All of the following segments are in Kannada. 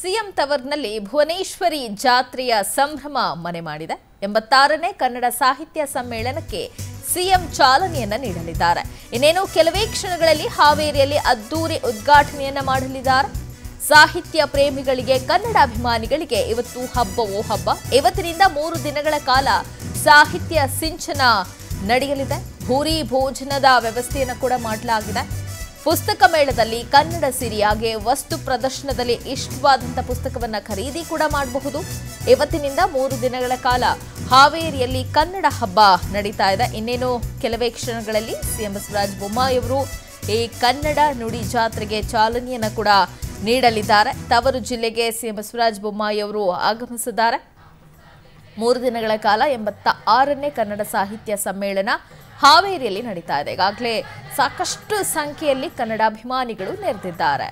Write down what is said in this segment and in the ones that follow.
ಸಿಎಂ ತವರ್ನಲ್ಲಿ ಭುವನೇಶ್ವರಿ ಜಾತ್ರೆಯ ಸಂಭ್ರಮ ಮನೆ ಮಾಡಿದೆ ಎಂಬತ್ತಾರನೇ ಕನ್ನಡ ಸಾಹಿತ್ಯ ಸಮ್ಮೇಳನಕ್ಕೆ ಸಿಎಂ ಚಾಲನೆಯನ್ನ ನೀಡಲಿದ್ದಾರೆ ಇನ್ನೇನು ಕೆಲವೇ ಕ್ಷಣಗಳಲ್ಲಿ ಹಾವೇರಿಯಲ್ಲಿ ಅದ್ದೂರಿ ಉದ್ಘಾಟನೆಯನ್ನ ಮಾಡಲಿದ್ದಾರೆ ಸಾಹಿತ್ಯ ಪ್ರೇಮಿಗಳಿಗೆ ಕನ್ನಡ ಅಭಿಮಾನಿಗಳಿಗೆ ಇವತ್ತು ಹಬ್ಬವೋ ಹಬ್ಬ ಇವತ್ತಿನಿಂದ ಮೂರು ದಿನಗಳ ಕಾಲ ಸಾಹಿತ್ಯ ಸಿಂಚನ ನಡೆಯಲಿದೆ ಭೂರಿ ಭೋಜನದ ವ್ಯವಸ್ಥೆಯನ್ನು ಕೂಡ ಮಾಡಲಾಗಿದೆ ಪುಸ್ತಕ ಮೇಳದಲ್ಲಿ ಕನ್ನಡ ಸಿರಿ ಹಾಗೆ ವಸ್ತು ಪ್ರದರ್ಶನದಲ್ಲಿ ಇಷ್ಟವಾದಂಥ ಪುಸ್ತಕವನ್ನ ಖರೀದಿ ಕೂಡ ಮಾಡಬಹುದು ಇವತ್ತಿನಿಂದ ಮೂರು ದಿನಗಳ ಕಾಲ ಹಾವೇರಿಯಲ್ಲಿ ಕನ್ನಡ ಹಬ್ಬ ನಡೀತಾ ಇದೆ ಇನ್ನೇನು ಕೆಲವೇ ಕ್ಷಣಗಳಲ್ಲಿ ಸಿಎಂ ಬಸವರಾಜ ಬೊಮ್ಮಾಯಿ ಅವರು ಈ ಕನ್ನಡ ನುಡಿ ಜಾತ್ರೆಗೆ ಚಾಲನೆಯನ್ನ ಕೂಡ ನೀಡಲಿದ್ದಾರೆ ತವರು ಜಿಲ್ಲೆಗೆ ಸಿಎಂ ಬಸವರಾಜ ಬೊಮ್ಮಾಯಿ ಅವರು ಆಗಮಿಸಿದ್ದಾರೆ ಮೂರು ದಿನಗಳ ಕಾಲ ಎಂಬತ್ತ ಆರನೇ ಕನ್ನಡ ಸಾಹಿತ್ಯ ಸಮ್ಮೇಳನ ಹಾವೇರಿಯಲ್ಲಿ ನಡೀತಾ ಇದೆ ಈಗಾಗಲೇ ಸಾಕಷ್ಟು ಸಂಖ್ಯೆಯಲ್ಲಿ ಕನ್ನಡಾಭಿಮಾನಿಗಳು ನೆರೆದಿದ್ದಾರೆ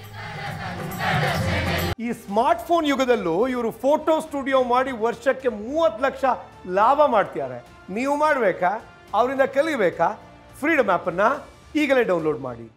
ಈ ಸ್ಮಾರ್ಟ್ ಫೋನ್ ಯುಗದಲ್ಲೂ ಇವರು ಫೋಟೋ ಸ್ಟುಡಿಯೋ ಮಾಡಿ ವರ್ಷಕ್ಕೆ ಮೂವತ್ತು ಲಕ್ಷ ಲಾಭ ಮಾಡ್ತಿದ್ದಾರೆ ನೀವು ಮಾಡಬೇಕಾ ಅವರಿಂದ ಕಲಿಬೇಕಾ ಫ್ರೀಡಮ್ ಆ್ಯಪನ್ನು ಈಗಲೇ ಡೌನ್ಲೋಡ್ ಮಾಡಿ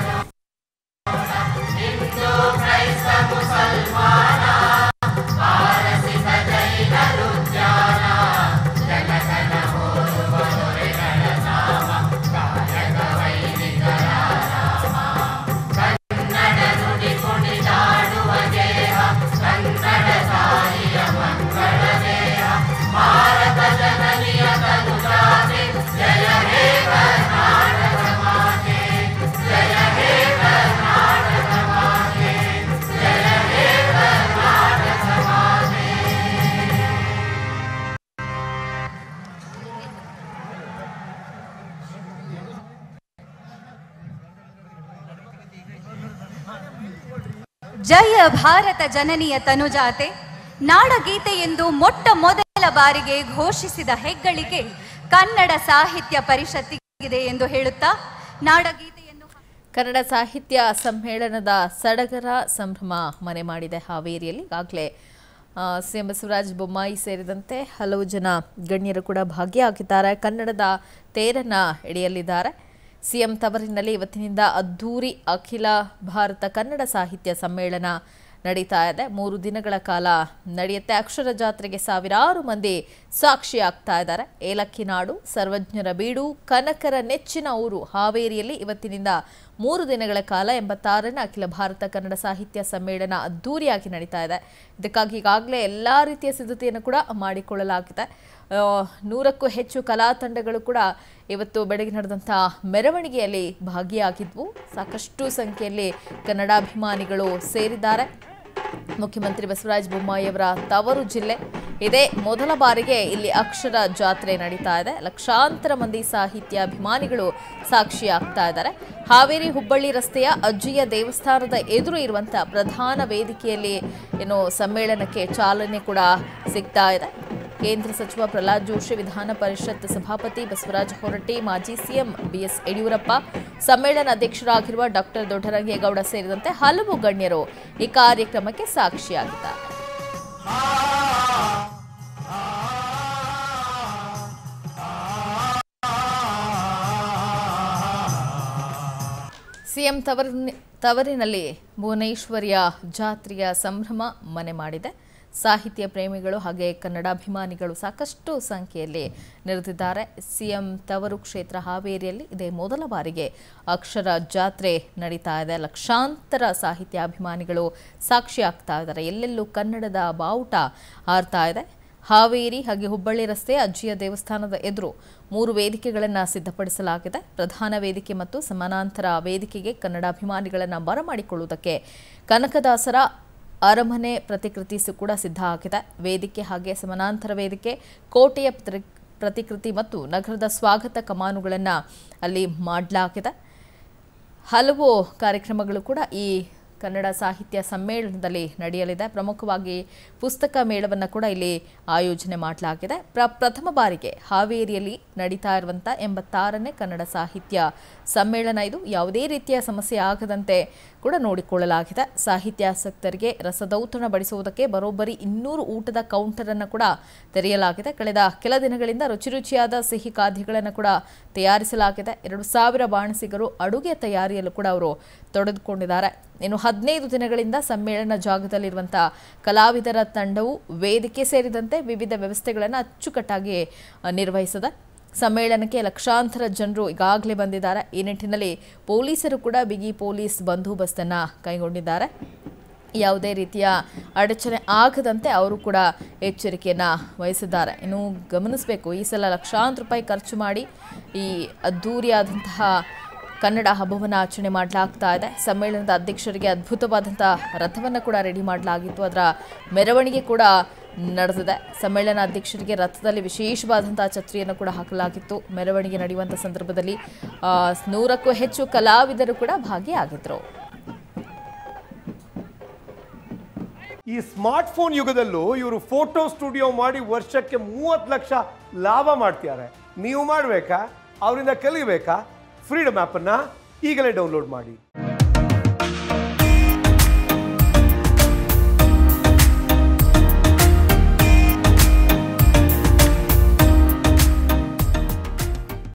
ಜಯ ಭಾರತ ಜನನಿಯ ತನುಜಾತೆ ನಾಡಗೀತೆ ಎಂದು ಮೊಟ್ಟ ಮೊದಲ ಬಾರಿಗೆ ಘೋಷಿಸಿದ ಹೆಗ್ಗಳಿಕೆ ಕನ್ನಡ ಸಾಹಿತ್ಯ ಪರಿಷತ್ತಿಗಿದೆ ಎಂದು ಹೇಳುತ್ತಾ ನಾಡಗೀತೆಯನ್ನು ಕನ್ನಡ ಸಾಹಿತ್ಯ ಸಮ್ಮೇಳನದ ಸಡಗರ ಸಂಭ್ರಮ ಮನೆ ಮಾಡಿದೆ ಹಾವೇರಿಯಲ್ಲಿ ಈಗಾಗಲೇ ಸಿಎಂ ಬಸವರಾಜ ಬೊಮ್ಮಾಯಿ ಸೇರಿದಂತೆ ಹಲವು ಜನ ಗಣ್ಯರು ಕೂಡ ಭಾಗಿಯಾಗಿದ್ದಾರೆ ಕನ್ನಡದ ತೇರನ್ನ ಎಳೆಯಲಿದ್ದಾರೆ ಸಿಎಂ ತವರಿನಲ್ಲಿ ಇವತ್ತಿನಿಂದ ಅದ್ಧೂರಿ ಅಖಿಲ ಭಾರತ ಕನ್ನಡ ಸಾಹಿತ್ಯ ಸಮ್ಮೇಳನ ನಡೀತಾ ಇದೆ ಮೂರು ದಿನಗಳ ಕಾಲ ನಡೆಯುತ್ತೆ ಅಕ್ಷರ ಜಾತ್ರೆಗೆ ಸಾವಿರಾರು ಮಂದಿ ಸಾಕ್ಷಿಯಾಗ್ತಾ ಇದ್ದಾರೆ ಏಲಕ್ಕಿ ನಾಡು ಸರ್ವಜ್ಞರ ಬೀಡು ಕನಕರ ನೆಚ್ಚಿನ ಊರು ಹಾವೇರಿಯಲ್ಲಿ ಇವತ್ತಿನಿಂದ ಮೂರು ದಿನಗಳ ಕಾಲ ಎಂಬತ್ತಾರನೇ ಅಖಿಲ ಭಾರತ ಕನ್ನಡ ಸಾಹಿತ್ಯ ಸಮ್ಮೇಳನ ಅದ್ಧೂರಿಯಾಗಿ ನಡೀತಾ ಇದೆ ಇದಕ್ಕಾಗಿ ಈಗಾಗಲೇ ಎಲ್ಲ ರೀತಿಯ ಸಿದ್ಧತೆಯನ್ನು ಕೂಡ ಮಾಡಿಕೊಳ್ಳಲಾಗಿದೆ ಆ, ನೂರಕ್ಕೂ ಹೆಚ್ಚು ಕಲಾ ತಂಡಗಳು ಕೂಡ ಇವತ್ತು ಬೆಳಗ್ಗೆ ನಡೆದಂಥ ಮೆರವಣಿಗೆಯಲ್ಲಿ ಭಾಗಿಯಾಗಿದ್ವು ಸಾಕಷ್ಟು ಸಂಖ್ಯೆಯಲ್ಲಿ ಕನ್ನಡಾಭಿಮಾನಿಗಳು ಸೇರಿದ್ದಾರೆ ಮುಖ್ಯಮಂತ್ರಿ ಬಸವರಾಜ ಬೊಮ್ಮಾಯಿಯವರ ತವರು ಜಿಲ್ಲೆ ಇದೇ ಮೊದಲ ಬಾರಿಗೆ ಇಲ್ಲಿ ಅಕ್ಷರ ಜಾತ್ರೆ ನಡೀತಾ ಇದೆ ಲಕ್ಷಾಂತರ ಮಂದಿ ಸಾಹಿತ್ಯ ಅಭಿಮಾನಿಗಳು ಸಾಕ್ಷಿಯಾಗ್ತಾ ಇದ್ದಾರೆ ಹಾವೇರಿ ಹುಬ್ಬಳ್ಳಿ ರಸ್ತೆಯ ಅಜ್ಜಿಯ ದೇವಸ್ಥಾನದ ಎದುರು ಇರುವಂಥ ಪ್ರಧಾನ ವೇದಿಕೆಯಲ್ಲಿ ಏನು ಸಮ್ಮೇಳನಕ್ಕೆ ಚಾಲನೆ ಕೂಡ ಸಿಗ್ತಾ ಇದೆ ಕೇಂದ್ರ ಸಚಿವ ಪ್ರಹ್ಲಾದ್ ಜೋಶಿ ವಿಧಾನ ಪರಿಷತ್ ಸಭಾಪತಿ ಬಸವರಾಜ ಹೊರಟ್ಟಿ ಮಾಜಿ ಸಿಎಂ ಬಿಎಸ್ ಯಡಿಯೂರಪ್ಪ ಸಮ್ಮೇಳನ ಅಧ್ಯಕ್ಷರಾಗಿರುವ ಡಾಕ್ಟರ್ ದೊಡ್ಡರಂಗೇಗೌಡ ಸೇರಿದಂತೆ ಹಲವು ಗಣ್ಯರು ಈ ಕಾರ್ಯಕ್ರಮಕ್ಕೆ ಸಾಕ್ಷಿಯಾಗಿದ್ದಾರೆ ಸಿಎಂ ತವರಿನ ತವರಿನಲ್ಲಿ ಭುವನೇಶ್ವರಿಯ ಜಾತ್ರೆಯ ಸಂಭ್ರಮ ಮನೆ ಮಾಡಿದೆ ಸಾಹಿತ್ಯ ಪ್ರೇಮಿಗಳು ಹಾಗೆ ಕನ್ನಡಾಭಿಮಾನಿಗಳು ಸಾಕಷ್ಟು ಸಂಖ್ಯೆಯಲ್ಲಿ ನೆರೆದಿದ್ದಾರೆ ಸಿಎಂ ತವರು ಕ್ಷೇತ್ರ ಹಾವೇರಿಯಲ್ಲಿ ಇದೇ ಮೊದಲ ಬಾರಿಗೆ ಅಕ್ಷರ ಜಾತ್ರೆ ನಡೀತಾ ಇದೆ ಲಕ್ಷಾಂತರ ಸಾಹಿತ್ಯಾಭಿಮಾನಿಗಳು ಸಾಕ್ಷಿಯಾಗ್ತಾ ಇದ್ದಾರೆ ಎಲ್ಲೆಲ್ಲೂ ಕನ್ನಡದ ಬಾವುಟ ಹಾರ್ತಾ ಇದೆ ಹಾವೇರಿ ಹಾಗೆ ಹುಬ್ಬಳ್ಳಿ ರಸ್ತೆ ಅಜ್ಜಿಯ ದೇವಸ್ಥಾನದ ಎದುರು ಮೂರು ವೇದಿಕೆಗಳನ್ನು ಸಿದ್ಧಪಡಿಸಲಾಗಿದೆ ಪ್ರಧಾನ ವೇದಿಕೆ ಮತ್ತು ಸಮಾನಾಂತರ ವೇದಿಕೆಗೆ ಕನ್ನಡಾಭಿಮಾನಿಗಳನ್ನು ಬರಮಾಡಿಕೊಳ್ಳುವುದಕ್ಕೆ ಕನಕದಾಸರ ಅರಮನೆ ಪ್ರತಿಕೃತಿ ಸು- ಕೂಡ ಸಿದ್ಧ ಆಗಿದೆ ವೇದಿಕೆ ಹಾಗೆ ಸಮಾನಾಂತರ ವೇದಿಕೆ ಕೋಟೆಯ ಪ್ರತಿ- ಪ್ರತಿಕೃತಿ ಮತ್ತು ನಗರದ ಸ್ವಾಗತ ಕಮಾನುಗಳನ್ನು ಅಲ್ಲಿ ಮಾಡಲಾಗಿದೆ ಹಲವು ಕಾರ್ಯಕ್ರಮಗಳು ಕೂಡ ಈ ಕನ್ನಡ ಸಾಹಿತ್ಯ ಸಮ್ಮೇಳನದಲ್ಲಿ ನಡೆಯಲಿದೆ ಪ್ರಮುಖವಾಗಿ ಪುಸ್ತಕ ಮೇಳವನ್ನು ಕೂಡ ಇಲ್ಲಿ ಆಯೋಜನೆ ಮಾಡಲಾಗಿದೆ ಪ್ರ ಪ್ರಥಮ ಬಾರಿಗೆ ಹಾವೇರಿಯಲ್ಲಿ ನಡೀತಾ ಇರುವಂಥ ಎಂಬತ್ತಾರನೇ ಕನ್ನಡ ಸಾಹಿತ್ಯ ಸಮ್ಮೇಳನ ಇದು ಯಾವುದೇ ರೀತಿಯ ಸಮಸ್ಯೆ ಆಗದಂತೆ ಕೂಡ ನೋಡಿಕೊಳ್ಳಲಾಗಿದೆ ಸಾಹಿತ್ಯಾಸಕ್ತರಿಗೆ ರಸದೌತಣ ಬಡಿಸುವುದಕ್ಕೆ ಬರೋಬ್ಬರಿ ಇನ್ನೂರು ಊಟದ ಕೌಂಟರನ್ನು ಕೂಡ ತೆರೆಯಲಾಗಿದೆ ಕಳೆದ ಕೆಲ ದಿನಗಳಿಂದ ರುಚಿ ರುಚಿಯಾದ ಸಿಹಿ ಖಾದ್ಯಗಳನ್ನು ಕೂಡ ತಯಾರಿಸಲಾಗಿದೆ ಎರಡು ಸಾವಿರ ಬಾಣಸಿಗರು ಅಡುಗೆ ತಯಾರಿಯಲ್ಲೂ ಕೂಡ ಅವರು ತೊಡೆದುಕೊಂಡಿದ್ದಾರೆ ಇನ್ನು ಹದಿನೈದು ದಿನಗಳಿಂದ ಸಮ್ಮೇಳನ ಜಾಗದಲ್ಲಿರುವಂಥ ಕಲಾವಿದರ ತಂಡವು ವೇದಿಕೆ ಸೇರಿದಂತೆ ವಿವಿಧ ವ್ಯವಸ್ಥೆಗಳನ್ನು ಅಚ್ಚುಕಟ್ಟಾಗಿ ಆ, ನಿರ್ವಹಿಸಿದೆ ಸಮ್ಮೇಳನಕ್ಕೆ ಲಕ್ಷಾಂತರ ಜನರು ಈಗಾಗಲೇ ಬಂದಿದ್ದಾರೆ ಈ ನಿಟ್ಟಿನಲ್ಲಿ ಪೊಲೀಸರು ಕೂಡ ಬಿಗಿ ಪೊಲೀಸ್ ಬಂದೋಬಸ್ತನ್ನು ಕೈಗೊಂಡಿದ್ದಾರೆ ಯಾವುದೇ ರೀತಿಯ ಅಡಚಣೆ ಆಗದಂತೆ ಅವರು ಕೂಡ ಎಚ್ಚರಿಕೆಯನ್ನು ವಹಿಸಿದ್ದಾರೆ ಇನ್ನು ಗಮನಿಸಬೇಕು ಈ ಸಲ ಲಕ್ಷಾಂತರ ರೂಪಾಯಿ ಖರ್ಚು ಮಾಡಿ ಈ ಅದ್ಧೂರಿಯಾದಂತಹ ಕನ್ನಡ ಹಬ್ಬವನ್ನು ಆಚರಣೆ ಮಾಡಲಾಗ್ತಾ ಇದೆ ಸಮ್ಮೇಳನದ ಅಧ್ಯಕ್ಷರಿಗೆ ಅದ್ಭುತವಾದಂಥ ರಥವನ್ನು ಕೂಡ ರೆಡಿ ಮಾಡಲಾಗಿತ್ತು ಅದರ ಮೆರವಣಿಗೆ ಕೂಡ ನಡೆದಿದೆ ಸಮ್ಮೇಳನ ಅಧ್ಯಕ್ಷರಿಗೆ ರಥದಲ್ಲಿ ವಿಶೇಷವಾದಂಥ ಛತ್ರಿಯನ್ನು ಕೂಡ ಹಾಕಲಾಗಿತ್ತು ಮೆರವಣಿಗೆ ನಡೆಯುವಂಥ ಸಂದರ್ಭದಲ್ಲಿ ಆ, ನೂರಕ್ಕೂ ಹೆಚ್ಚು ಕಲಾವಿದರು ಕೂಡ ಭಾಗಿಯಾಗಿದ್ದರು ಈ ಸ್ಮಾರ್ಟ್ ಫೋನ್ ಯುಗದಲ್ಲೂ ಇವರು ಫೋಟೋ ಸ್ಟುಡಿಯೋ ಮಾಡಿ ವರ್ಷಕ್ಕೆ ಮೂವತ್ತು ಲಕ್ಷ ಲಾಭ ಮಾಡ್ತಿದ್ದಾರೆ ನೀವು ಮಾಡಬೇಕಾ ಅವರಿಂದ ಕಲಿಬೇಕಾ ಫ್ರೀಡಮ್ ಆ್ಯಪನ್ನು ಈಗಲೇ ಡೌನ್ಲೋಡ್ ಮಾಡಿ